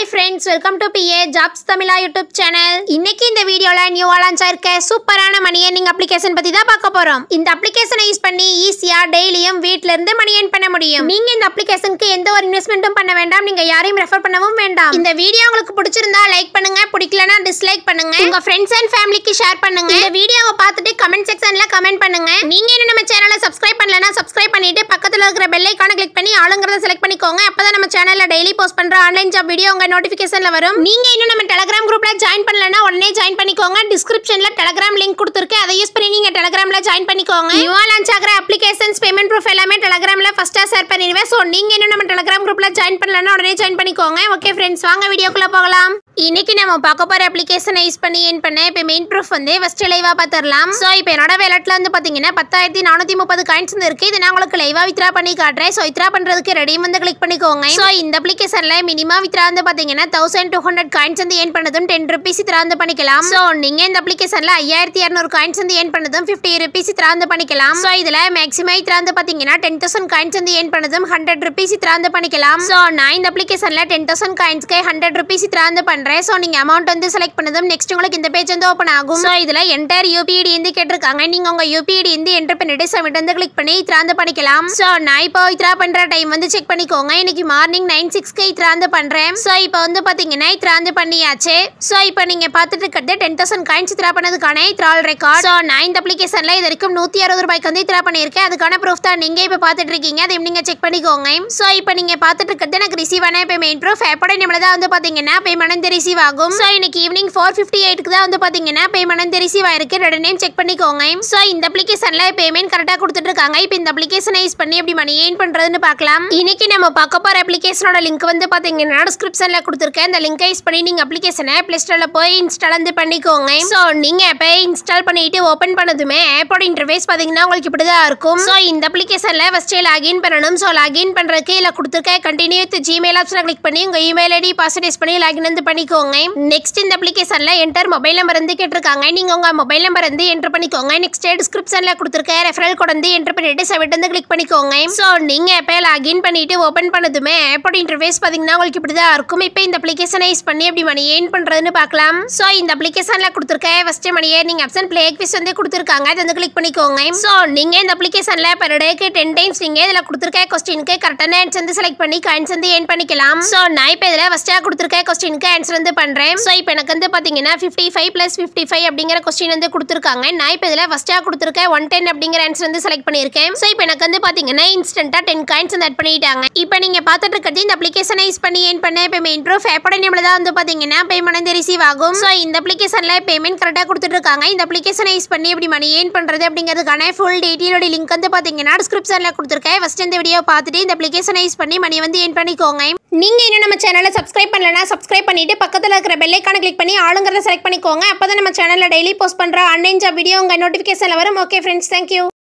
hi friends welcome to BA jobs Tamizha YouTube channel இன்னைக்கு இந்த வீடியோல நியூவா லான்ச் ஆயிருக்க சூப்பரான மணி ஏர்னிங் அப்ளிகேஷன் பத்தி தான் பார்க்க போறோம் இந்த அப்ளிகேஷனை யூஸ் பண்ணி ஈஸியா டெய்லியும் வீட்ல இருந்து மணி ஏர்ன் பண்ண முடியும் நீங்க இந்த அப்ளிகேஷனுக்கு எந்த ஒரு இன்வெஸ்ட்மெண்ட்டும் பண்ண வேண்டாம் நீங்க யாரையும் ரெஃபர் பண்ணவும் வேண்டாம் இந்த வீடியோ உங்களுக்கு பிடிச்சிருந்தா லைக் பண்ணுங்க பிடிக்கலனா டிஸ்லைக் பண்ணுங்க உங்க ஃப்ரெண்ட்ஸ் அண்ட் ஃபேமிலிக்கு ஷேர் பண்ணுங்க இந்த வீடியோவை பார்த்துட்டு கமெண்ட் செக்ஷன்ல கமெண்ட் பண்ணுங்க நீங்க இன்னும் நம்ம சேனலை சப்ஸ்கிரைப் பண்ணலனா சப்ஸ்கிரைப் பண்ணிட்டு பக்கத்துல இருக்கிற பெல் ஐக்கான கிளிக் பண்ணி ஆளுங்கிறத செலக்ட் பண்ணிக்கோங்க அப்பதான் நம்ம சேனல்ல டெய்லி போஸ்ட் பண்ற ஆன்லைன் ஜாப் வீடியோ உங்க நோட்டிபிகேஷன்ல வரும் நீங்க இன்னும் நம்ம டெலிகிராம் குரூப்ல ஜாயின் பண்ணலனா உடனே ஜாயின் பண்ணிக்கோங்க டிஸ்கிரிப்ஷன்ல டெலிகிராம் லிங்க் கொடுத்துருக்கேன் அதை யூஸ் பண்ணி நீங்க டெலிகிராம்ல ஜாயின் பண்ணிக்கோங்க நியூவா லான்ச் ஆகிற அப்ளிகேஷன்ஸ் பேமெண்ட் ப்ரூஃப் எல்லாமே டெலிகிராம்ல ஃபர்ஸ்டா ஷேர் பண்ணிடுவேன் ஸோ நீங்க இன்னும் நம்ம டெலிகிராம் குரூப்ல ஜாயின் பண்ணலனா உடனே ஜாயின் பண்ணிக்கோங்க ஓகே ஃப்ரெண்ட்ஸ் வாங்க வீடியோக்குள்ள போகலாம் இன்னைக்கு நம்ம பார்க்க போற அப்ளிகேஷனை யூஸ் பண்ணி ஏன் பண்ண இப்போ மெயின் ப்ரூஃப் வந்து ஃபர்ஸ்ட் லைவா பார்த்துடலாம் ஸோ இப்போ என்னோட வேலட்ல வந்து பாத்தீங்கன்னா பத்தாயிரத்தி நானூத்தி முப்பது காயின்ஸ் வந்து இருக்கு இது நான் உங்களுக்கு லைவா வித்ரா பண்ணி காட்டுறேன் ஸோ வித்ரா பண்றதுக்கு ரெடி வந்து கிளிக் பண்ணிக்கோங்க ஸோ இந்த அப்ளிகேஷன்ல மினிமம் வித்ரா வந்து பாத்தீங்கன்னா தௌசண்ட் டூ ஹண்ட்ரட் காயின்ஸ் வந்து ஏன் பண்ணதும் டென் ருபீஸ் வித்ரா வந்து பண்ணிக்கலாம் ஸோ நீங்க இந்த அப்ளிகேஷன்ல ஐயாயிரத்தி இரநூறு காயின்ஸ் வந்து ஏன் பண்ணதும் ஃபிஃப்டி ருபீஸ் வித்ரா வந்து பண்ணிக்கலாம் ஸோ இதுல மேக்ஸிமம் வித்ரா வந்து பாத்தீங்கன்னா டென் தௌசண்ட் காயின்ஸ் வந்து ஏன் பண்ணதும் ஹண்ட்ரட் ருபீஸ் வித்ரா வந்து பண்ணிக்கலாம் ஸோ நான் இந்த அப்ளிகேஷன்ல டென் தௌசண்ட் காயின்ஸ்க்கு ஹண்ட்ரட் ருபீஸ் வித்ரா வந்து பண்றேன் ஸோ நீங்க அமௌண்ட் வந்து செலக்ட் பண்ணதும் நெக்ஸ்ட் உங்களுக்கு இந்த பேஜ் வந்து ஓப்பன் ஆகும் ஸோ இதுல என்டையர் யூபிஐடி வந்து கேட்டிருக்காங்க நீங்க உங்க யூபிஐடி வந்து என்டர் பண்ணிட்டு சப்மிட் வந்து கிளிக் பண்ணி இத்ரா வந்து பண்ணிக்கலாம் ஸோ நான் இப்போ இத்ரா பண்ற டைம் வந்து செக் பண்ணிக்கோங்க இன்னைக்கு மார்னிங் நைன் சிக்ஸ்க்கு இத்ரா வந்து பண்றேன் ஸோ இப்போ வந்து பாத்தீங்கன்னா இத்ரா வந்து பண்ணியாச்சு ஸோ இப்போ நீங்க பார்த்துட்டு இருக்கிறது டென் தௌசண்ட் காயின்ஸ் இத்ரா பண்ணதுக்கான இத்ரால் ரெக்கார்ட் ஸோ நான் இந்த அப்ளிகேஷன்ல இது வரைக்கும் நூத்தி அறுபது ரூபாய்க்கு வந்து இத்ரா பண்ணியிருக்கேன் அதுக்கான ப்ரூஃப் தான் நீங்க இப்போ பார்த்துட்டு இருக்கீங்க அதையும் நீங்க செக் பண்ணிக்கோங்க ஸோ இப்போ நீங்க பார்த்துட்டு இருக்கிறது எனக்கு ரிசீவ் ஆன பேமெண்ட் ப்ரூஃப் எப்போட நம்மள தான் வந்து பாத்தீங்கன்னா பேமெண்ட் வந்து ரிசீவ் ஆகும் ஸோ இன்னைக்கு ஈவினிங் ஃபோர் ஃபிஃப்டி எயிட்டுக்கு தான் வந்து பாத்தீங்கன்னா பேமெண்ட் வந்து ரிசீவ் ஆயிருக்கு ரெண்டு நேம் செக் பண்ணிக்கோங்க ஸோ இந்த அப்ளிகேஷன்ல பேமெண்ட் கரெக்டாக கொடுத்துட்டு இருக்காங்க இப்போ இந்த அப்ளிகேஷனை யூஸ் பண்ணி எப்படி மணி ஏன் பண்றதுன்னு பார்க்கலாம் இன்னைக்கு நம்ம பார்க்க போற அப்ளிகேஷனோட லிங்க் வந்து பாத்தீங்கன்னா டிஸ்கிரிப்ஷன்ல கொடுத்துருக்கேன் இந்த லிங்கை யூஸ் பண்ணி நீங்க அப்ளிகேஷனை பிளே ஸ்டோர்ல போய் இன்ஸ்டால் வந்து பண்ணிக்கோங்க ஸோ நீங்க ஆப்பை இன்ஸ்டால் பண்ணிட்டு ஓப்பன் பண்ணதுமே ஆப்போட இன்டர்ஃபேஸ் பாத்தீங்கன்னா உங்களுக்கு இப்படி தான் இருக்கும் ஸோ இந்த அப்ளிகேஷன்ல ஃபர்ஸ்ட் லாகின் பண்ணணும் ஸோ லாகின் பண்றதுக்கு இதில் கொடுத்துருக்க கண்டினியூ வித் ஜிமெயில் ஆப்ஷனை கிளிக் பண்ணி உங்க இமெயில் ஐடி பாஸ்வேர்ட் யூஸ் பண்ணி லாகின் வந்து பண்ணிக்கோங்க நெக்ஸ்ட் இந்த அப்ளிகேஷன்ல என்டர் மொபைல் நம்பர் வந்து கேட்டிருக்காங்க நீங்க உங்க மொபைல் நம்பர் வந்து என்டர் பண்ணிக்கோங்க நெக்ஸ்ட் டிஸ்கிரிப்ஷன்ல கொடுத்துருக்க ரெஃபரல் கோட் வந்து என்டர் பண்ணிட்டு சப்மிட் வந்து கிளிக் பண்ணிக்கோங்க ஸோ நீங்க ஆப்பை லாகின் பண்ணிட்டு ஓப்பன் பண்ணதுமே ஆப்போட இன்டர்ஃபேஸ் பாத்தீங்கன்னா உங்களுக்கு இப்படி தான் இருக்கும் இப்போ இந்த அப்ளிகேஷனை யூஸ் பண்ணி எப்படி மணி ஏர்ன் பண்றதுன்னு பார்க்கலாம் ஸோ இந்த அப்ளிகேஷன்ல கொடுத்துருக்க first money earning option play quiz வந்து கொடுத்துருக்காங்க அதை வந்து கிளிக் பண்ணிக்கோங்க ஸோ நீங்க இந்த அப்ளிகேஷன்ல பெர் டேக்கு டென் டைம்ஸ் நீங்க இதுல கொடுத்துருக்க கொஸ்டினுக்கு கரெக்டான ஆன்சர் வந்து செலக்ட் பண்ணி காயின்ஸ் வந்து ஏர்ன் பண்ணிக்கலாம் ஸோ நான் இப்போ இதுல ஃபர்ஸ்டா கொடுத்துருக்க கொஸ்டினுக்கு ஆன்சர் வந்து பண்றேன் ஸோ இப்போ எனக்கு வந்து பாத்தீங்கன்னா fifty five plus fifty five அப்படிங்கிற கொஸ்டின் வந்து கொடுத்துருக்காங்க நான் இப்போ இதுல ஃபர்ஸ்டா கொடுத்துருக்க ஒன் டென் அப்படிங்கிற ஆன்சர் வந்து செலக்ட் பண்ணியிருக்கேன் ஸோ இப்போ எனக்கு வந்து பாத்தீங்கன்னா இன்ஸ்டன்டா டென் காயின்ஸ் வந்து ஆட் பண்ணிட்டாங்க இப்போ நீங்க பார்த்துட்டு இருக்கிறது இந்த அப்ளிகேஷனை யூஸ் பண்ணி ஏன் பண்ண இப்போ மெயின் ப்ரூஃப் ஆப்போட நம்மள தான் வந்து பாத்தீங்கன்னா பேமெண்ட் வந்து ரிசீவ் ஆகும் ஸோ இந்த அப்ளிகேஷன்ல பேமெண்ட் கரெக்டாக கொடுத்துட்டு இருக்காங்க இந்த அப்ளிகேஷனை யூஸ் பண்ணி எப்படி மணி ஏன் பண்றது அப்படிங்கிறதுக்கான ஃபுல் டீட்டெயிலோட லிங்க் வந்து பாத்தீங்கன்னா டிஸ்கிரிப்ஷன்ல கொடுத்துருக்கேன் ஃபர்ஸ்ட் இந்த வீடியோ பார்த்துட்டு இந்த அப்ளிகேஷனை யூஸ் பண்ணி மணி வந்து ஏன் பண்ணிக்கோங்க நீங்க இன்னும் நம்ம சேனலை சப்ஸ்கிரைப் பண்ணலனா சப்ஸ்கிரைப் பண்ணிட்டு பக்கத்துல இருக்கிற பெல் ஐக்கான கிளிக் பண்ணி ஆளுங்கிறத செலக்ட் பண்ணிக்கோங்க அப்பதான் நம்ம சேனல்ல டெய்லி போஸ்ட் பண்ற ஆன்லைன் ஜாப் வீடியோ உங்க நோட்டிஃபிகேஷன்ல வரும் ஓகே ஃப்ரெண்ட்ஸ் தேங்க்யூ